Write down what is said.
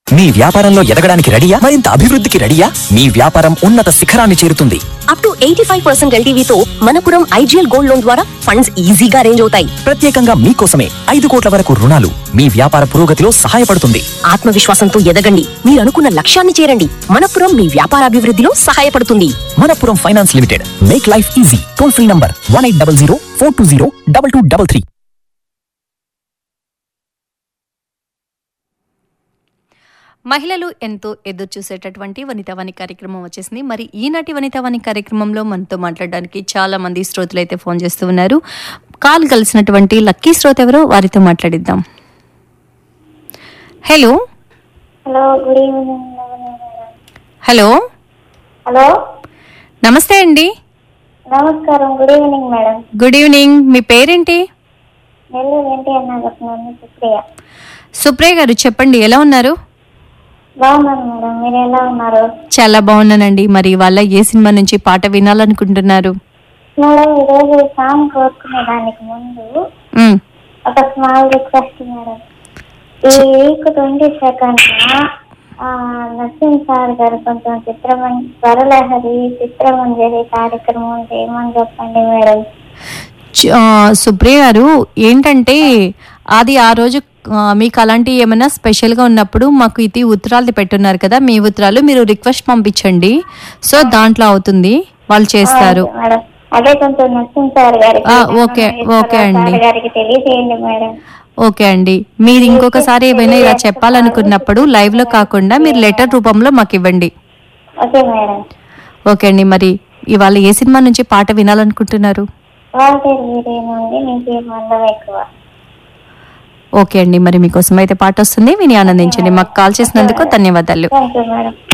మీ వ్యాపారంలో ఎదగడానికి రెడీయా మరింత అభివృద్ధికి రెడీయా మీ వ్యాపారం ఉన్నత శిఖరాన్ని చేరుతుంది up to eighty five percent ఎల్టీవీతో మనపురం ఐజీఎల్ గోల్డ్ లోన్ ద్వారా ఫండ్స్ ఈజీగా అరేంజ్ అవుతాయి ప్రత్యేకంగా మీకోసమే ఐదు కోట్ల వరకు రుణాలు మీ వ్యాపార పురోగతిలో సహాయపడుతుంది ఆత్మవిశ్వాసంతో ఎదగండి మీరు అనుకున్న లక్ష్యాన్ని చేరండి మనపురం మీ వ్యాపారాభివృద్ధిలో సహాయపడుతుంది Manappuram finance limited make life easy toll free number one eight double zero four two zero double two double three మహిళలు ఎంతో ఎదురు చూసేటటువంటి వనితావాణి కార్యక్రమం వచ్చేసింది మరి ఈనాటి వనితావాణి కార్యక్రమంలో మనతో మాట్లాడడానికి చాలా మంది శ్రోతలు అయితే ఫోన్ చేస్తూ ఉన్నారు కాల్ కలిసినటువంటి లక్కీ శ్రోత ఎవరో వారితో మాట్లాడిద్దాం hello hello good evening Navani madam hello hello నమస్తే అండి నమస్కారం good evening madam good evening మీ పేరేంటి నెల్లూరు ఎన్టీఆర్ నగర్ సుప్రియ సుప్రియ గారు చెప్పండి ఎలా ఉన్నారు బాగున్నాను మేడం మీరు ఎలా ఉన్నారు చాలా బాగున్నానండి మరి వాళ్ళ ఏ సినిమా నుంచి పాట వినాలనుకుంటున్నారు మేడం ఈరోజు సాంగ్ కోరుకునే దానికి ముందు మ్, ఒక స్మాల్ రిక్వెస్ట్ మేడం ఈ week twenty second Narasimha sir గారు కొంచెం చిత్రమం స్వరలహరి చిత్రమంజరి కార్యక్రమం చేయమని చెప్పండి మేడం చ- ఆ, సుప్రియ గారు ఏంటంటే అది ఆ రోజు ఆ, మీకు అలాంటి ఏమైనా స్పెషల్గా ఉన్నప్పుడు మాకు ఇది ఉత్తరాలు పెట్టున్నారు కదా మీ ఉత్తరాలు మీరు రిక్వెస్ట్ పంపించండి సో దాంట్లో అవుతుంది వాళ్ళు చేస్తారు మేడం అదే కొంచెం నరసింహ్ సార్ గారికి ఆ, ఓకే, ఓకే అండి. సార్ గారికి తెలియజేయండి మేడం ఓకే అండి మీరు ఇంకొకసారి ఏమైనా ఇలా చెప్పాలనుకున్నప్పుడు లైవ్లో కాకుండా మీరు లెటర్ రూపంలో మాకు ఇవ్వండి ఓకే మేడం ఓకే అండి మరి ఇవాళ ఏ సినిమా నుంచి పాట వినాలనుకుంటున్నారు వాల్టేర్ వీరే నుండి నీకే మందం ఎక్కువ ఓకే అండి మరి మీకోసం అయితే పాట వస్తుంది విని ఆనందించండి మాకు కాల్ చేసినందుకు ధన్యవాదాలు థ్యాంక్ యూ మేడం